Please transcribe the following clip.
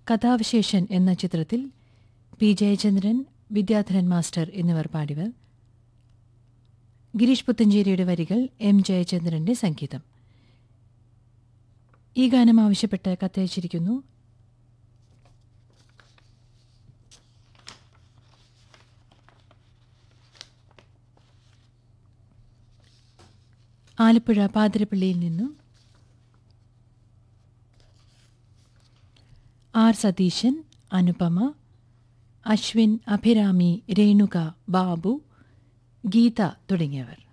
കഥാവിശേഷൻ എന്ന ചിത്രത്തിൽ P Jayachandran Vidyadharan master എന്നിവർ പാടിയവർ ഗിരീഷ് പുത്തഞ്ചേരിയുടെ വരികൾ എം ജയചന്ദ്രന്റെ സംഗീതം ഈ ഗാനം ആവശ്യപ്പെട്ട് കത്തയച്ചിരിക്കുന്നു ആലപ്പുഴ പാതിരപ്പള്ളിയിൽ നിന്നും ആർ സതീശൻ അനുപമ അശ്വിൻ അഭിരാമി രേണുക ബാബു ഗീത തുടങ്ങിയവർ